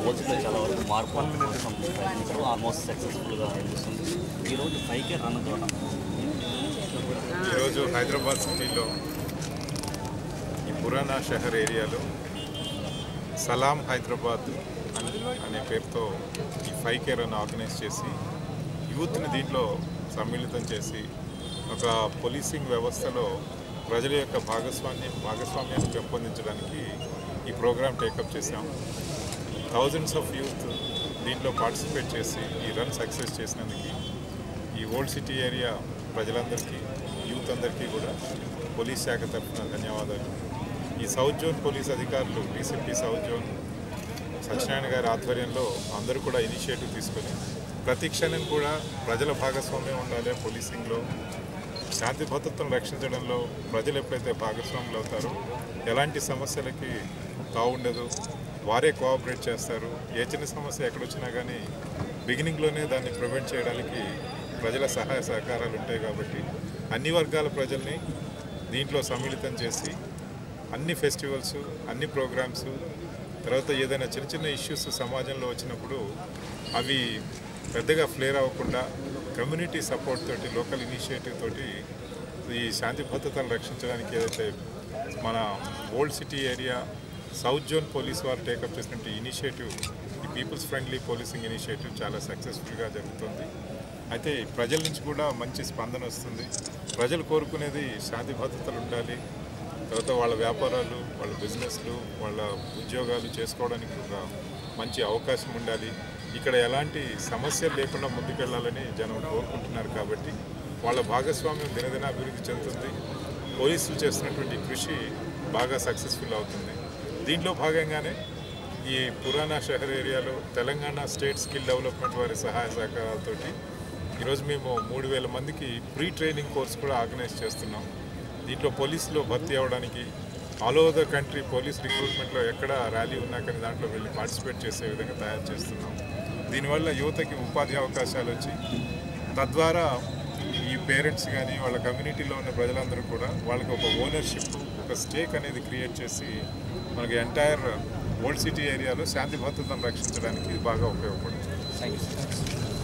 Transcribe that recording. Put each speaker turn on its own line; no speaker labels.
ఓల్స్లో చాలా వరకు మార్పు కోసం ప్రయత్నించడం ఆల్మోస్ట్ సక్సెస్ఫుల్గా అనిపిస్తుంది ఈరోజు ఫైవ్కే రన్ ద్వారా
ఈరోజు హైదరాబాద్ సిటీలో ఈ పురాణా షహర్ ఏరియాలో సలాం హైదరాబాద్ అని- అనే పేరుతో ఈ ఫైవ్ కేర్ అని ఆర్గనైజ్ చేసి యూత్ని దీంట్లో సమ్మిళితం చేసి ఒక పోలీసింగ్ వ్యవస్థలో ప్రజల యొక్క భాగస్వామ్యం భాగస్వామ్యాన్ని పెంపొందించడానికి ఈ ప్రోగ్రాం టేకప్ చేశాం థౌజండ్స్ ఆఫ్ యూత్ దీంట్లో పార్టిసిపేట్ చేసి ఈ రన్ సక్సెస్ చేసినందుకు ఈ ఓల్డ్ సిటీ ఏరియా ప్రజలందరికీ యూత్ అందరికీ కూడా పోలీస్ శాఖ తరఫున ధన్యవాదాలు ఈ సౌత్ జోన్ పోలీస్ అధికారులు డీసీపీ సౌత్ జోన్ సత్యనారాయణ గారి ఆధ్వర్యంలో అందరూ కూడా ఇనిషియేటివ్ తీసుకొని ప్రతి క్షణం కూడా ప్రజల భాగస్వామ్యం ఉండాలి పోలీసింగ్లో శాంతి భద్రతను రక్షించడంలో ప్రజలు ఎప్పుడైతే భాగస్వాములు అవుతారో ఎలాంటి సమస్యలకి తావుండదు వారే కోఆపరేట్ చేస్తారు ఏ చిన్న సమస్య ఎక్కడొచ్చినా కానీ బిగినింగ్లోనే దాన్ని ప్రివెంట్ చేయడానికి ప్రజల సహాయ సహకారాలు ఉంటాయి కాబట్టి అన్ని వర్గాల ప్రజల్ని దీంట్లో సమ్మిళితం చేసి అన్ని ఫెస్టివల్స్ అన్ని ప్రోగ్రామ్స్ తర్వాత ఏదైనా చిన్న చిన్న ఇష్యూస్ సమాజంలో వచ్చినప్పుడు అవి పెద్దగా ఫ్లేర్ అవ్వకుండా కమ్యూనిటీ సపోర్ట్ తోటి లోకల్ ఇనిషియేటివ్ తోటి ఈ శాంతి భద్రతను రక్షించడానికి ఏదైతే మన old city area south zone police వారు టేకప్ చేసినట్టు ఇనిషియేటివ్ ఈ పీపుల్స్ ఫ్రెండ్లీ పోలీసింగ్ ఇనిషియేటివ్ చాలా సక్సెస్ఫుల్గా జరుగుతుంది అయితే ప్రజల నుంచి కూడా మంచి స్పందన వస్తుంది ప్రజలు కోరుకునేది శాంతి భద్రతలు ఉండాలి తర్వాత వాళ్ళ వ్యాపారాలు వాళ్ళ బిజినెస్లు వాళ్ళ ఉద్యోగాలు చేసుకోవడానికి ఒక మంచి అవకాశం ఉండాలి ఇక్కడ ఎలాంటి సమస్యలు లేకుండా ముందుకెళ్లాలని జనం కోరుకుంటున్నారు కాబట్టి వాళ్ళ భాగస్వామ్యం దినదిన అభివృద్ధి చెందుతుంది పోలీసులు చేస్తున్నటువంటి కృషి బాగా సక్సెస్ఫుల్ అవుతుంది దీంట్లో భాగంగానే ఈ పురాణా షహర్ ఏరియాలో తెలంగాణ స్టేట్ స్కిల్ డెవలప్మెంట్ వారి సహాయ సహకారాలతోటి ఈరోజు మేము మూడు వేల మందికి ప్రీ ట్రైనింగ్ కోర్స్ కూడా ఆర్గనైజ్ చేస్తున్నాం దీంట్లో పోలీసులో భర్తీ అవ్వడానికి all over the country police రిక్రూట్మెంట్లో ఎక్కడ ర్యాలీ ఉన్నా కానీ దాంట్లో వెళ్ళి పార్టిసిపేట్ చేసే విధంగా తయారు చేస్తున్నాం దీనివల్ల యువతకి ఉపాధి అవకాశాలు వచ్చి తద్వారా ఈ పేరెంట్స్ కానీ వాళ్ళ కమ్యూనిటీలో ఉన్న ప్రజలందరూ కూడా వాళ్ళకి ఒక ఓనర్షిప్ ఒక స్టేక్ అనేది క్రియేట్ చేసి మనకి ఎంటైర్ ఓల్డ్ సిటీ ఏరియాలో శాంతి భద్రతను రక్షించడానికి ఇది బాగా ఉపయోగపడుతుంది
థ్యాంక్ యూ